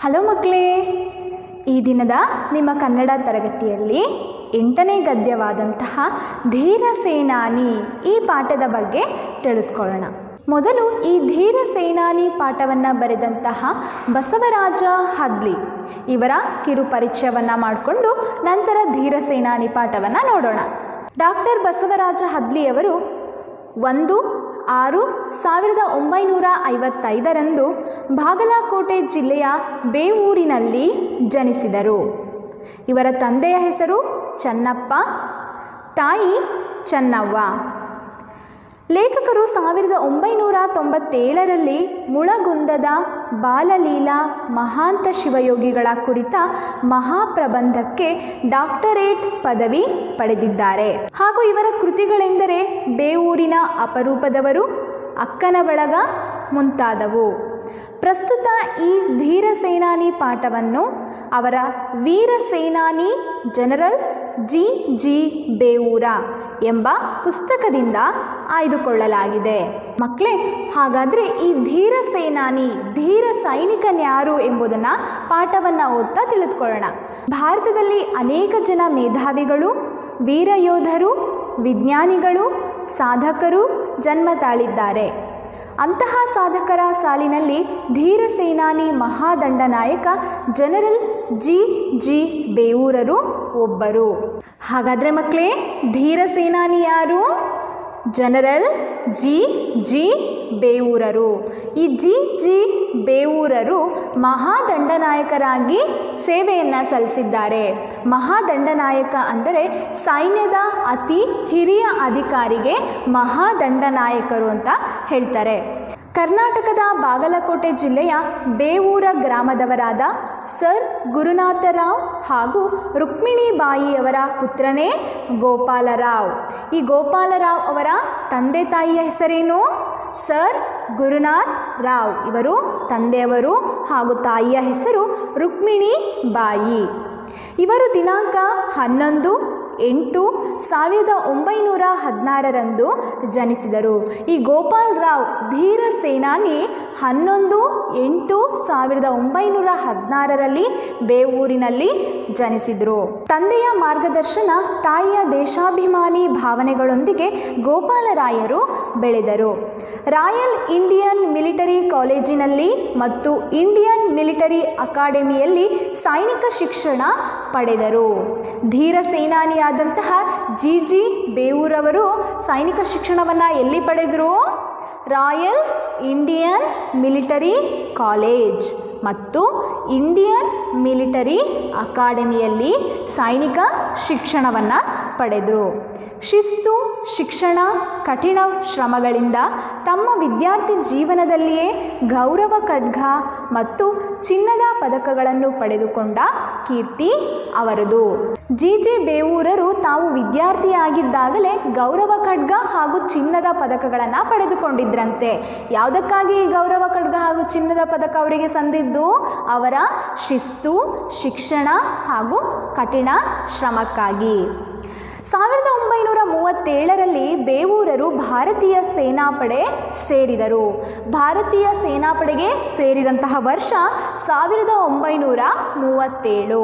hello ಮಕ್ಕಳೇ ಈ ದಿನದ ನಿಮ್ಮ ಕನ್ನಡ ತರಗತಿಯಲ್ಲಿ ಎಂಟನೇ ಗದ್ಯವಾದಂತಹ ಧೀರ ಸೇನಾನಿ ಈ ಪಾಠದ ಬಗ್ಗೆ ತಿಳಿದುಕೊಳ್ಳೋಣ ಮೊದಲು ಈ ಧೀರ ಸೇನಾನಿ ಪಾಠವನ್ನು ಬರೆದಂತಹ ಬಸವರಾಜ ಹದ್ಲಿ ಇವರ ಕಿರು ಪರಿಚಯವನ್ನು ಮಾಡಿಕೊಂಡು ನಂತರ ಧೀರ ಸೇನಾನಿ ಪಾಠವನ್ನು ನೋಡೋಣ ಡಾಕ್ಟರ್ ಬಸವರಾಜ ಹದ್ಲಿಯವರು ಒಂದು ಆರು ಸಾವಿರದ ಒಂಬೈನೂರ ಐವತ್ತೈದರಂದು ಬಾಗಲಕೋಟೆ ಜಿಲ್ಲೆಯ ಬೇವೂರಿನಲ್ಲಿ ಜನಿಸಿದರು ಇವರ ತಂದೆಯ ಹೆಸರು ಚನ್ನಪ್ಪ ತಾಯಿ ಚನ್ನವ್ವ ಲೇಖಕರು ಸಾವಿರದ ಒಂಬೈನೂರ ತೊಂಬತ್ತೇಳರಲ್ಲಿ ಮುಳಗುಂದದ ಬಾಲಲೀಲಾ ಮಹಾಂತ ಶಿವಯೋಗಿಗಳ ಕುರಿತ ಮಹಾಪ್ರಬಂಧಕ್ಕೆ ಡಾಕ್ಟರೇಟ್ ಪದವಿ ಪಡೆದಿದ್ದಾರೆ ಹಾಗೂ ಇವರ ಕೃತಿಗಳೆಂದರೆ ಬೇವೂರಿನ ಅಪರೂಪದವರು ಅಕ್ಕನ ಬಳಗ ಮುಂತಾದವು ಪ್ರಸ್ತುತ ಈ ಧೀರ ಸೇನಾನಿ ಪಾಠವನ್ನು ಅವರ ವೀರ ಸೇನಾನಿ ಜನರಲ್ ಜಿ ಜಿ ಬೇವೂರ ಎಂಬ ಪುಸ್ತಕದಿಂದ ಆಯ್ದುಕೊಳ್ಳಲಾಗಿದೆ ಮಕ್ಕಳೇ ಹಾಗಾದರೆ ಈ ಧೀರ ಸೇನಾನಿ ಧೀರ ಸೈನಿಕನ್ಯಾರು ಎಂಬುದನ್ನು ಪಾಠವನ್ನು ಓದ್ತಾ ತಿಳಿದುಕೊಳ್ಳೋಣ ಭಾರತದಲ್ಲಿ ಅನೇಕ ಜನ ಮೇಧಾವಿಗಳು ವೀರಯೋಧರು ವಿಜ್ಞಾನಿಗಳು ಸಾಧಕರು ಜನ್ಮ ತಾಳಿದ್ದಾರೆ ಅಂತಹ ಸಾಧಕರ ಸಾಲಿನಲ್ಲಿ ಧೀರ ಸೇನಾನಿ ಮಹಾದಂಡನಾಯಕ ಜನರಲ್ ಜಿ ಜಿ ಬೇವೂರರು ಒಬ್ಬರು ಹಾಗಾದರೆ ಮಕ್ಕಳೇ ಧೀರ ಸೇನಾನಿ ಯಾರು ಜನರಲ್ ಜಿ ಜಿ ಬೇವೂರರು ಈ ಜಿ ಜಿ ಬೇವೂರರು ಮಹಾದಂಡನಾಯಕರಾಗಿ ಸೇವೆಯನ್ನು ಸಲ್ಲಿಸಿದ್ದಾರೆ ಮಹಾದಂಡನಾಯಕ ಅಂದರೆ ಸೈನ್ಯದ ಅತಿ ಹಿರಿಯ ಅಧಿಕಾರಿಗೆ ಮಹಾದಂಡನಾಯಕರು ಅಂತ ಹೇಳ್ತಾರೆ ಕರ್ನಾಟಕದ ಬಾಗಲಕೋಟೆ ಜಿಲ್ಲೆಯ ಬೇವೂರ ಗ್ರಾಮದವರಾದ ಸರ್ ಗುರುನಾಥರಾವ್ ಹಾಗೂ ರುಕ್ಮಿಣಿಬಾಯಿಯವರ ಪುತ್ರನೇ ಗೋಪಾಲರಾವ್ ಈ ಗೋಪಾಲರಾವ್ ಅವರ ತಂದೆ ತಾಯಿಯ ಹೆಸರೇನು ಸರ್ ಗುರುನಾಥ್ ರಾವ್ ಇವರು ತಂದೆಯವರು ಹಾಗೂ ತಾಯಿಯ ಹೆಸರು ರುಕ್ಮಿಣಿ ಬಾಯಿ ಇವರು ದಿನಾಂಕ ಹನ್ನೊಂದು ಎಂಟು ಸಾವಿರದ ಒಂಬೈನೂರ ಹದಿನಾರರಂದು ಜನಿಸಿದರು ಈ ಗೋಪಾಲ್ ರಾವ್ ಧೀರ ಸೇನಾನಿ ಹನ್ನೊಂದು ಎಂಟು ಸಾವಿರದ ಒಂಬೈನೂರ ಹದಿನಾರರಲ್ಲಿ ಬೇವೂರಿನಲ್ಲಿ ಜನಿಸಿದರು ತಂದೆಯ ಮಾರ್ಗದರ್ಶನ ತಾಯಿಯ ದೇಶಾಭಿಮಾನಿ ಭಾವನೆಗಳೊಂದಿಗೆ ಗೋಪಾಲರಾಯರು ಬೆಳೆದರು ರಾಯಲ್ ಇಂಡಿಯನ್ ಮಿಲಿಟರಿ ಕಾಲೇಜಿನಲ್ಲಿ ಮತ್ತು ಇಂಡಿಯನ್ ಮಿಲಿಟರಿ ಅಕಾಡೆಮಿಯಲ್ಲಿ ಸೈನಿಕ ಶಿಕ್ಷಣ ಪಡೆದರು ಧೀರ ಸೇನಾನಿಯಾದಂತಹ ಜಿ ಜಿ ಬೇವೂರವರು ಸೈನಿಕ ಶಿಕ್ಷಣವನ್ನು ಎಲ್ಲಿ ಪಡೆದರು ರಾಯಲ್ ಇಂಡಿಯನ್ ಮಿಲಿಟರಿ ಕಾಲೇಜ್ ಮತ್ತು ಇಂಡಿಯನ್ ಮಿಲಿಟರಿ ಅಕಾಡೆಮಿಯಲ್ಲಿ ಸೈನಿಕ ಶಿಕ್ಷಣವನ್ನು ಪಡೆದರು ಶಿಸ್ತು ಶಿಕ್ಷಣ ಕಠಿಣ ಶ್ರಮಗಳಿಂದ ತಮ್ಮ ವಿದ್ಯಾರ್ಥಿ ಜೀವನದಲ್ಲಿಯೇ ಗೌರವ ಖಡ್ಗ ಮತ್ತು ಚಿನ್ನದ ಪದಕಗಳನ್ನು ಪಡೆದುಕೊಂಡ ಕೀರ್ತಿ ಅವರದು ಜಿ ಜಿ ಬೇವೂರರು ತಾವು ವಿದ್ಯಾರ್ಥಿಯಾಗಿದ್ದಾಗಲೇ ಗೌರವ ಖಡ್ಗ ಹಾಗೂ ಚಿನ್ನದ ಪದಕಗಳನ್ನು ಪಡೆದುಕೊಂಡಿದ್ರಂತೆ ಯಾವುದಕ್ಕಾಗಿ ಈ ಗೌರವ ಖಡ್ಗ ಹಾಗೂ ಚಿನ್ನದ ಪದಕ ಅವರಿಗೆ ಸಂದಿದ್ದು ಅವರ ಶಿಸ್ತು ಶಿಕ್ಷಣ ಹಾಗೂ ಕಠಿಣ ಶ್ರಮಕ್ಕಾಗಿ ಸಾವಿರದ ಒಂಬೈನೂರ ಮೂವತ್ತೇಳರಲ್ಲಿ ಬೇವೂರರು ಭಾರತೀಯ ಸೇನಾಪಡೆ ಸೇರಿದರು ಭಾರತೀಯ ಸೇನಾಪಡೆಗೆ ಸೇರಿದಂತಹ ವರ್ಷ ಸಾವಿರದ ಒಂಬೈನೂರ ಮೂವತ್ತೇಳು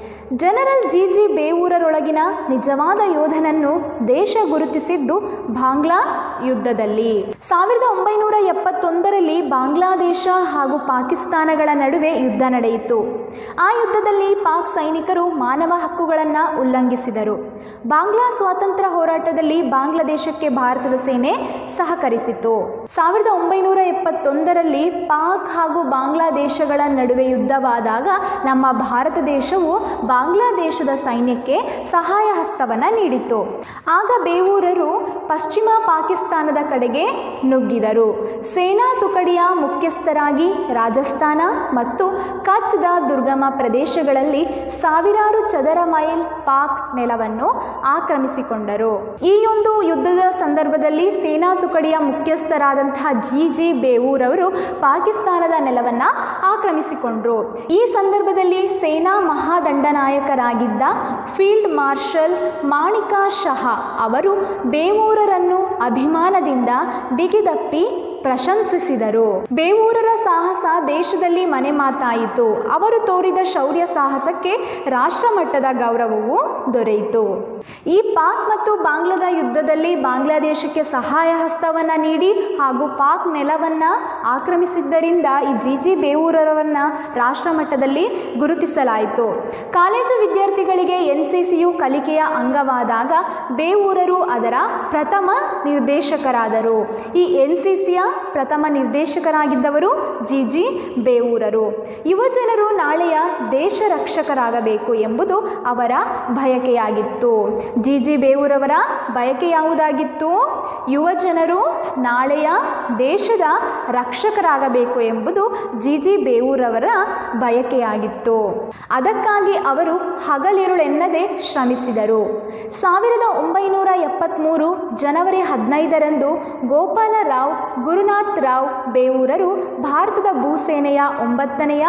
ಜನರಲ್ ಜಿ ಜಿ ಬೇವೂರರೊಳಗಿನ ನಿಜವಾದ ಯೋಧನನ್ನು ದೇಶ ಗುರುತಿಸಿದ್ದು ಬಾಂಗ್ಲಾ ಯುದ್ಧದಲ್ಲಿ ಸಾವಿರದ ಒಂಬೈನೂರ ಎಪ್ಪತ್ತೊಂದರಲ್ಲಿ ಬಾಂಗ್ಲಾದೇಶ ಹಾಗೂ ಪಾಕಿಸ್ತಾನಗಳ ನಡುವೆ ಯುದ್ಧ ನಡೆಯಿತು ಆ ಯುದ್ಧದಲ್ಲಿ ಪಾಕ್ ಸೈನಿಕರು ಮಾನವ ಹಕ್ಕುಗಳನ್ನು ಉಲ್ಲಂಘಿಸಿದರು ಬಾಂಗ್ಲಾ ಸ್ವಾತಂತ್ರ್ಯ ಹೋರಾಟದಲ್ಲಿ ಬಾಂಗ್ಲಾದೇಶಕ್ಕೆ ಭಾರತದ ಸೇನೆ ಸಹಕರಿಸಿತು ಸಾವಿರದ ಒಂಬೈನೂರ ಎಪ್ಪತ್ತೊಂದರಲ್ಲಿ ಪಾಕ್ ಹಾಗೂ ಬಾಂಗ್ಲಾದೇಶಗಳ ನಡುವೆ ಯುದ್ಧವಾದಾಗ ನಮ್ಮ ಭಾರತ ದೇಶವು ಬಾಂಗ್ಲಾದೇಶದ ಸೈನ್ಯಕ್ಕೆ ಸಹಾಯ ಹಸ್ತವನ್ನು ನೀಡಿತು ಆಗ ಬೇವೂರರು ಪಶ್ಚಿಮ ಪಾಕಿಸ್ತಾನದ ಕಡೆಗೆ ನುಗ್ಗಿದರು ಸೇನಾ ತುಕಡಿಯ ಮುಖ್ಯಸ್ಥರಾಗಿ ರಾಜಸ್ಥಾನ ಮತ್ತು ಕಚ್ದ ದುರ್ಗಮ ಪ್ರದೇಶಗಳಲ್ಲಿ ಸಾವಿರಾರು ಚದರ ಮೈಲ್ ಪಾಕ್ ನೆಲವನ್ನು ಆಕ್ರಮಿಸಿಕೊಂಡರು ಈ ಒಂದು ಯುದ್ಧದ ಸಂದರ್ಭದಲ್ಲಿ ಸೇನಾ ತುಕಡಿಯ ಮುಖ್ಯಸ್ಥರಾದಂತಹ ಜಿ ಜಿ ಬೇವೂರವರು ಪಾಕಿಸ್ತಾನದ ನೆಲವನ್ನು ಆಕ್ರಮಿಸಿಕೊಂಡರು ಈ ಸಂದರ್ಭದಲ್ಲಿ ಸೇನಾ ಮಹಾದಂಡನಾಯಕರಾಗಿದ್ದ ಫೀಲ್ಡ್ ಮಾರ್ಷಲ್ ಮಾಣಿಕಾ ಶಹಾ ಅವರು ಬೇವೂರರನ್ನು ಅಭಿಮಾನದಿಂದ ಬಿಗಿದಪ್ಪಿ ಪ್ರಶಂಸಿಸಿದರು ಬೇವೂರರ ಸಾಹಸ ದೇಶದಲ್ಲಿ ಮನೆ ಮಾತಾಯಿತು ಅವರು ತೋರಿದ ಶೌರ್ಯ ಸಾಹಸಕ್ಕೆ ರಾಷ್ಟ್ರಮಟ್ಟದ ಗೌರವವು ದೊರೆಯಿತು ಈ ಪಾಕ್ ಮತ್ತು ಬಾಂಗ್ಲಾದ ಯುದ್ಧದಲ್ಲಿ ಬಾಂಗ್ಲಾದೇಶಕ್ಕೆ ಸಹಾಯ ಹಸ್ತವನ್ನು ನೀಡಿ ಹಾಗೂ ಪಾಕ್ ನೆಲವನ್ನು ಆಕ್ರಮಿಸಿದ್ದರಿಂದ ಈ ಜಿ ಜಿ ಬೇವೂರರವನ್ನ ರಾಷ್ಟ್ರಮಟ್ಟದಲ್ಲಿ ಗುರುತಿಸಲಾಯಿತು ಕಾಲೇಜು ವಿದ್ಯಾರ್ಥಿಗಳಿಗೆ ಎನ್ ಸಿ ಸಿಯು ಕಲಿಕೆಯ ಅಂಗವಾದಾಗ ಬೇವೂರರು ಅದರ ಪ್ರಥಮ ನಿರ್ದೇಶಕರಾದರು ಈ ಎನ್ ಸಿ ಸಿಯ ಪ್ರಥಮ ನಿರ್ದೇಶಕರಾಗಿದ್ದವರು ಜಿ ಜಿ ಬೇವೂರರು ಯುವಜನರು ನಾಳೆಯ ದೇಶ ರಕ್ಷಕರಾಗಬೇಕು ಎಂಬುದು ಅವರ ಬಯಕೆಯಾಗಿತ್ತು ಜಿ ಜಿ ಬೇವೂರವರ ಬಯಕೆ ಯಾವುದಾಗಿತ್ತು ಯುವಜನರು ನಾಳೆಯ ದೇಶದ ರಕ್ಷಕರಾಗಬೇಕು ಎಂಬುದು ಜಿ ಜಿ ಬೇವೂರವರ ಬಯಕೆಯಾಗಿತ್ತು ಅದಕ್ಕಾಗಿ ಅವರು ಹಗಲಿರುಳೆನ್ನದೆ ಶ್ರಮಿಸಿದರು ಸಾವಿರದ ಒಂಬೈನೂರ ಎಪ್ಪತ್ತ್ಮೂರು ಜನವರಿ ಹದಿನೈದರಂದು ಗೋಪಾಲರಾವ್ ಗುರುನಾಥ್ ರಾವ್ ಬೇವೂರರು ಭಾರತದ ಭೂಸೇನೆಯ ಒಂಬತ್ತನೆಯ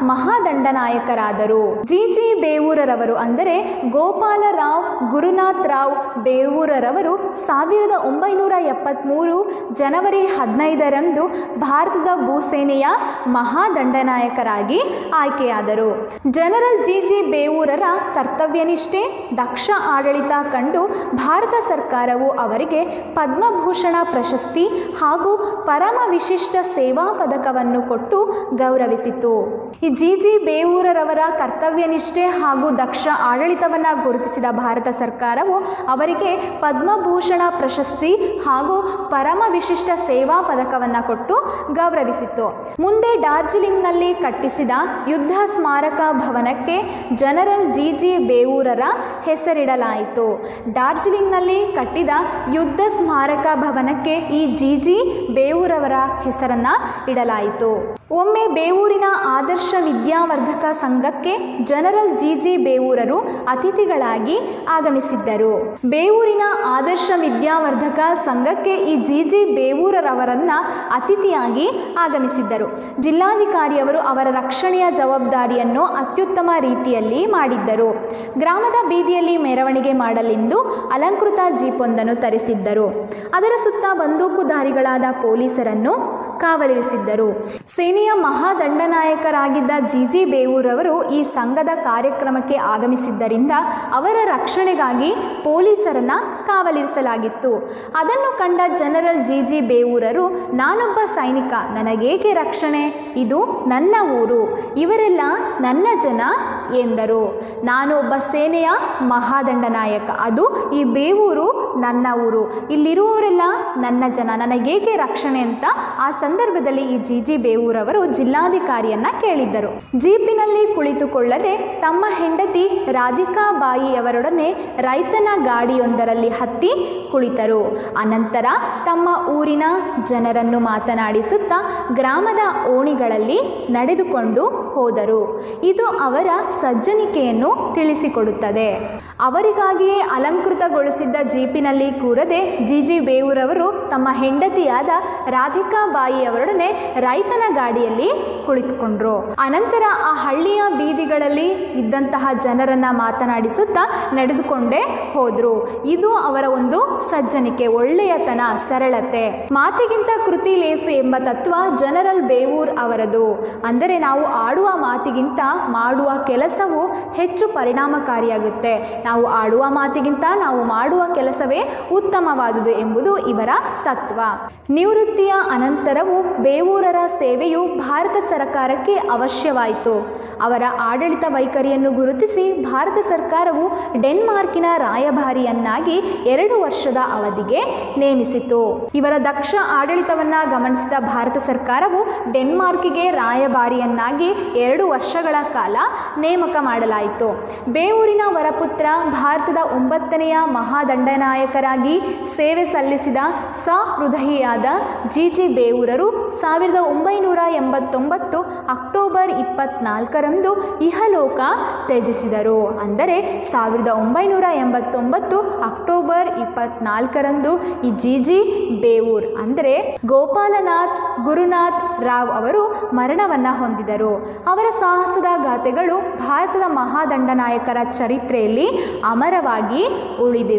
ಮಹಾದಂಡನಾಯಕರಾದರು ಜಿ ಜಿ ಬೇವೂರರವರು ಅಂದರೆ ಗೋಪಾಲರಾವ್ ಗುರುನಾಥ್ ರಾವ್ ಬೇವೂರರವರು ಸಾವಿರದ ಒಂಬೈನೂರ ಎಪ್ಪತ್ತ್ಮೂರು ಜನವರಿ ಹದಿನೈದರಂದು ಭಾರತದ ಭೂಸೇನೆಯ ಮಹಾದಂಡನಾಯಕರಾಗಿ ಆಯ್ಕೆಯಾದರು ಜನರಲ್ ಜಿ ಜಿ ಬೇವೂರರ ಕರ್ತವ್ಯನಿಷ್ಠೆ ದಕ್ಷ ಆಡಳಿತ ಕಂಡು ಭಾರತ ಸರ್ಕಾರವು ಅವರಿಗೆ ಪದ್ಮಭೂಷಣ ಪ್ರಶಸ್ತಿ ಹಾಗೂ ಪರಮ ವಿಶಿಷ್ಟ ಸೇವಾ ಪದಕವನ್ನು ಕೊಟ್ಟು ಗೌರವಿಸಿತು ಈ ಜಿ ಜಿ ಬೇವೂರರವರ ಕರ್ತವ್ಯನಿಷ್ಠೆ ಹಾಗೂ ದಕ್ಷ ಆಡಳಿತವನ್ನು ಗುರುತಿಸಿದ ಭಾರತ ಸರ್ಕಾರವು ಅವರಿಗೆ ಪದ್ಮಭೂಷಣ ಪ್ರಶಸ್ತಿ ಹಾಗೂ ಪರಮ ವಿಶಿಷ್ಟ ಸೇವಾ ಪದಕವನ್ನು ಕೊಟ್ಟು ಗೌರವಿಸಿತು ಮುಂದೆ ಡಾರ್ಜಿಲಿಂಗ್ನಲ್ಲಿ ಕಟ್ಟಿಸಿದ ಯುದ್ಧ ಸ್ಮಾರಕ ಭವನಕ್ಕೆ ಜನರಲ್ ಜಿ ಜಿ ಬೇವೂರರ ಹೆಸರಿಡಲಾಯಿತು ಡಾರ್ಜಿಲಿಂಗ್ನಲ್ಲಿ ಕಟ್ಟಿದ ಯುದ್ಧ ಸ್ಮಾರಕ ಭವನಕ್ಕೆ ಈ ಜಿ ಜಿ ಬೇವೂರವರ ಹೆಸರನ್ನು ಇಡಲಾಯಿತು ಒಮ್ಮೆ ಬೇವೂರಿನ ಆದರ್ಶ ವಿದ್ಯಾವರ್ಧಕ ಸಂಘಕ್ಕೆ ಜನರಲ್ ಜಿ ಜಿ ಬೇವೂರರು ಅತಿಥಿಗಳಾಗಿ ಆಗಮಿಸಿದ್ದರು ಬೇವೂರಿನ ಆದರ್ಶ ವಿದ್ಯಾವರ್ಧಕ ಸಂಘಕ್ಕೆ ಈ ಜಿ ಜಿ ಬೇವೂರರವರನ್ನ ಅತಿಥಿಯಾಗಿ ಆಗಮಿಸಿದ್ದರು ಜಿಲ್ಲಾಧಿಕಾರಿಯವರು ಅವರ ರಕ್ಷಣೆಯ ಜವಾಬ್ದಾರಿಯನ್ನು ಅತ್ಯುತ್ತಮ ರೀತಿಯಲ್ಲಿ ಮಾಡಿದ್ದರು ಗ್ರಾಮದ ಬೀದಿಯಲ್ಲಿ ಮೆರವಣಿಗೆ ಮಾಡಲೆಂದು ಅಲಂಕೃತ ಜೀಪೊಂದನ್ನು ತರಿಸಿದ್ದರು ಅದರ ಸುತ್ತ ಬಂದೂಕುಧಾರಿಗಳಾದ ಪೊಲೀಸರನ್ನು ಕಾವಲಿರಿಸಿದ್ದರು ಸೇನೆಯ ಮಹಾದಂಡನಾಯಕರಾಗಿದ್ದ ಜಿ ಜಿ ಬೇವೂರವರು ಈ ಸಂಘದ ಕಾರ್ಯಕ್ರಮಕ್ಕೆ ಆಗಮಿಸಿದ್ದರಿಂದ ಅವರ ರಕ್ಷಣೆಗಾಗಿ ಪೊಲೀಸರನ್ನ ಕಾವಲಿರಿಸಲಾಗಿತ್ತು ಅದನ್ನು ಕಂಡ ಜನರಲ್ ಜಿ ಜಿ ಬೇವೂರರು ನಾನೊಬ್ಬ ಸೈನಿಕ ನನಗೇಕೆ ರಕ್ಷಣೆ ಇದು ನನ್ನ ಊರು ಇವರೆಲ್ಲ ನನ್ನ ಜನ ಎಂದರು ನಾನು ಒಬ್ಬ ಸೇನೆಯ ಮಹಾದಂಡನಾಯಕ ಅದು ಈ ಬೇವೂರು ನನ್ನ ಊರು ಇಲ್ಲಿರುವವರೆಲ್ಲ ನನ್ನ ಜನ ನನಗೇಕೆ ರಕ್ಷಣೆ ಅಂತ ಆ ಸಂದರ್ಭದಲ್ಲಿ ಈ ಜಿ ಜಿ ಬೇವೂರವರು ಜಿಲ್ಲಾಧಿಕಾರಿಯನ್ನ ಕೇಳಿದ್ದರು ಜೀಪಿನಲ್ಲಿ ಕುಳಿತುಕೊಳ್ಳದೆ ತಮ್ಮ ಹೆಂಡತಿ ರಾಧಿಕಾ ಬಾಯಿಯವರೊಡನೆ ರೈತನ ಗಾಡಿಯೊಂದರಲ್ಲಿ ಹತ್ತಿ ಕುಳಿತರು ಅನಂತರ ತಮ್ಮ ಊರಿನ ಜನರನ್ನು ಮಾತನಾಡಿಸುತ್ತಾ ಗ್ರಾಮದ ಓಣಿಗಳಲ್ಲಿ ನಡೆದುಕೊಂಡು ಹೋದರು ಇದು ಅವರ ಸಜ್ಜನಿಕೆಯನ್ನು ತಿಳಿಸಿಕೊಡುತ್ತದೆ ಅವರಿಗಾಗಿಯೇ ಅಲಂಕೃತಗೊಳಿಸಿದ್ದ ಜೀಪಿನಲ್ಲಿ ಕೂರದೆ ಜಿ ಜಿ ಬೇವೂರವರು ತಮ್ಮ ಹೆಂಡತಿಯಾದ ರಾಧಿಕಾ ಬಾಯಿಯವರೊಡನೆ ರೈತನ ಗಾಡಿಯಲ್ಲಿ ಕುಳಿತುಕೊಂಡ್ರು ಅನಂತರ ಆ ಹಳ್ಳಿಯ ಬೀದಿಗಳಲ್ಲಿ ಇದ್ದಂತಹ ಜನರನ್ನ ಮಾತನಾಡಿಸುತ್ತಾ ನಡೆದುಕೊಂಡೇ ಹೋದ್ರು ಇದು ಅವರ ಒಂದು ಸಜ್ಜನಿಕೆ ಒಳ್ಳೆಯತನ ಸರಳತೆ ಮಾತಿಗಿಂತ ಕೃತಿ ಲೇಸು ಎಂಬ ತತ್ವ ಜನರಲ್ ಬೇವೂರ್ ಅವರದು ಅಂದರೆ ನಾವು ಆಡುವ ಮಾತಿಗಿಂತ ಮಾಡುವ ಕೆಲಸವು ಹೆಚ್ಚು ಪರಿಣಾಮಕಾರಿಯಾಗುತ್ತೆ ನಾವು ಆಡುವ ಮಾತಿಗಿಂತ ನಾವು ಮಾಡುವ ಕೆಲಸವೇ ಉತ್ತಮವಾದುದು ಎಂಬುದು ಇವರ ತತ್ವ ನಿವೃತ್ತಿಯ ಅನಂತರವೂ ಬೇವೂರರ ಸೇವೆಯು ಭಾರತ ಸರ್ಕಾರಕ್ಕೆ ಅವಶ್ಯವಾಯಿತು ಅವರ ಆಡಳಿತ ವೈಖರಿಯನ್ನು ಗುರುತಿಸಿ ಭಾರತ ಸರ್ಕಾರವು ಡೆನ್ಮಾರ್ಕಿನ ರಾಯಭಾರಿಯನ್ನಾಗಿ ಎರಡು ವರ್ಷದ ಅವಧಿಗೆ ನೇಮಿಸಿತು ಇವರ ದಕ್ಷ ಆಡಳಿತವನ್ನು ಗಮನಿಸಿದ ಭಾರತ ಸರ್ಕಾರವು ಡೆನ್ಮಾರ್ಕಿಗೆ ರಾಯಭಾರಿಯನ್ನಾಗಿ ಎರಡು ವರ್ಷಗಳ ಕಾಲ ನೇಮಕ ಮಾಡಲಾಯಿತು ಬೇವೂರಿನ ವರಪುತ್ರ ಭಾರತದ ಒಂಬತ್ತನೆಯ ಮಹಾದಂಡನಾಯಕರಾಗಿ ಸೇವೆ ಸಲ್ಲಿಸಿದ ಸಹೃದಯಿಯಾದ ಜಿ ಜಿ ಬೇವೂರರು ಸಾವಿರದ ಒಂಬೈನೂರ ಎಂಬತ್ತೊಂಬತ್ತು ಅಕ್ಟೋಬರ್ ಇಪ್ಪತ್ನಾಲ್ಕರಂದು ಇಹಲೋಕ ತ್ಯಜಿಸಿದರು ಅಂದರೆ ಸಾವಿರದ ಒಂಬೈನೂರ ಎಂಬತ್ತೊಂಬತ್ತು ಅಕ್ಟೋಬರ್ ಇಪ್ಪತ್ನಾಲ್ಕರಂದು ಈ ಜಿ ಜಿ ಬೇವೂರ್ ಅಂದರೆ ಗೋಪಾಲನಾಥ್ ಗುರುನಾಥ್ ರಾವ್ ಅವರು ಮರಣವನ್ನು ಹೊಂದಿದರು ಅವರ ಸಾಹಸದ ಗಾಥೆಗಳು ಭಾರತದ ಮಹಾದಂಡನಾಯಕರ ಚರಿತ್ರೆಯಲ್ಲಿ ಅಮರವಾಗಿ ಉಳಿದಿವೆ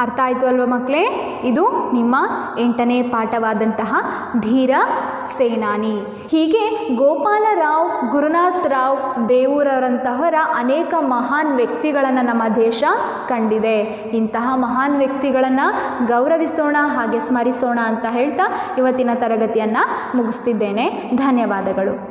ಅರ್ಥ ಆಯಿತು ಅಲ್ವಾ ಮಕ್ಕಳೇ ಇದು ನಿಮ್ಮ ಎಂಟನೇ ಪಾಠವಾದಂತಹ ಧೀರ ಸೇನಾನಿ ಹೀಗೆ ಗೋಪಾಲರಾವ್ ಗುರುನಾಥ್ ರಾವ್ ಬೇವೂರವರಂತಹವರ ಅನೇಕ ಮಹಾನ್ ವ್ಯಕ್ತಿಗಳನ್ನು ನಮ್ಮ ದೇಶ ಕಂಡಿದೆ ಇಂತಹ ಮಹಾನ್ ವ್ಯಕ್ತಿಗಳನ್ನು ಗೌರವಿಸೋಣ ಹಾಗೆ ಸ್ಮರಿಸೋಣ ಅಂತ ಹೇಳ್ತಾ ಇವತ್ತಿನ ತರಗತಿಯನ್ನು ಮುಗಿಸ್ತಿದ್ದೇನೆ ಧನ್ಯವಾದಗಳು